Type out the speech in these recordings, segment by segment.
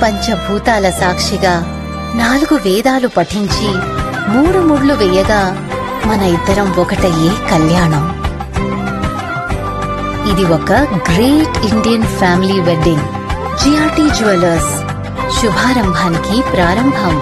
పంచభూతాల సాక్షిగా నాలుగు వేదాలు పఠించి మూడు ముళ్ళు వేయగా మన ఇద్దరం ఒకటయ్యే కళ్యాణం ఇది ఒక great Indian family wedding G R T jewellers శుభారంభానికి ప్రారంభం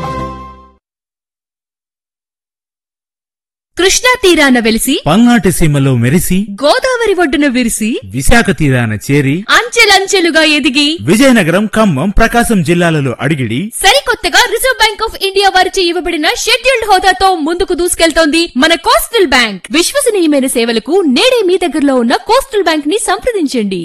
కృష్ణా తీరాన వెలిసి పల్నాటి సీమలో మెరిసి గోదావరి ఒడ్డున విరిసి విశాఖ తీరాన చేరి అంచెలంచెలుగా ఎదిగి విజయనగరం ఖమ్మం ప్రకాశం జిల్లాలలో అడిగిడి సరికొత్తగా రిజర్వ్ బ్యాంక్ ఆఫ్ ఇండియా వారిచే ఇవ్వబడిన షెడ్యూల్డ్ హోదాతో ముందుకు దూసుకెళ్తోంది మన కోస్టల్ బ్యాంక్ విశ్వసనీయమైన సేవలకు నేడే మీ దగ్గరలో ఉన్న కోస్టల్ బ్యాంక్ ని సంప్రదించండి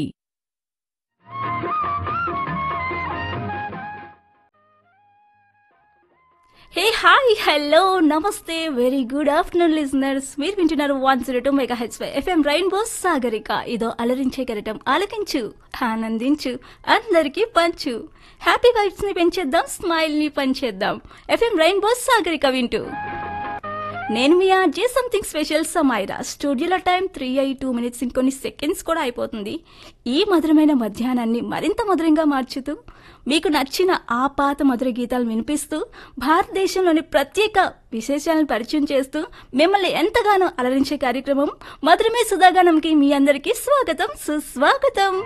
హే హాయ్ హలో నమస్తే వెరీ గుడ్ ఆఫ్టర్నూన్ లిజనర్స్ మీరు వింటున్నారు one zero two mega H FM rainbow Sagarika ఇదో అలరించే కరటం ఆలకించు ఆనందించు అందరికీ పంచు హ్యాపీ వైబ్స్ ని పెంచేద్దాం స్మైల్ ని పంచేద్దాం ఎఫ్ఎం రైన్బో సాగరిక వింటూ నేను మీ ఆర్జే సంథింగ్ స్పెషల్ సమైరా స్టూడియోలో టైం త్రీ అయి టూ మినిట్స్ ఇంకొన్ని సెకండ్స్ కూడా అయిపోతుంది ఈ మధురమైన మధ్యాహ్నాన్ని మరింత మధురంగా మార్చుతూ మీకు నచ్చిన ఆ పాత మధుర గీతాలు వినిపిస్తూ భారతదేశంలోని ప్రత్యేక విశేషాలను పరిచయం చేస్తూ మిమ్మల్ని ఎంతగానో అలరించే కార్యక్రమం మధురమే సుధాగానంకి మీ అందరికీ స్వాగతం సుస్వాగతం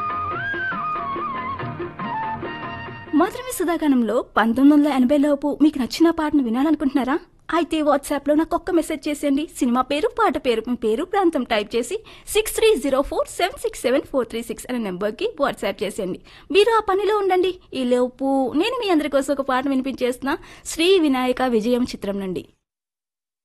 మధురమి సుధాగానంలో పంతొమ్మిది వందల ఎనభై లోపు మీకు నచ్చిన పాటను వినాలనుకుంటున్నారా అయితే వాట్సాప్లో నాకు ఒక్క మెసేజ్ చేసేయండి సినిమా పేరు పాట పేరు మీ పేరు ప్రాంతం టైప్ చేసి six three zero four seven six seven four three six అనే నెంబర్కి వాట్సాప్ చేసేయండి మీరు ఆ పనిలో ఉండండి ఈ లోపు నేను మీ అందరి కోసం ఒక పాట వినిపించేస్తున్నా శ్రీ వినాయక విజయం చిత్రం నుండి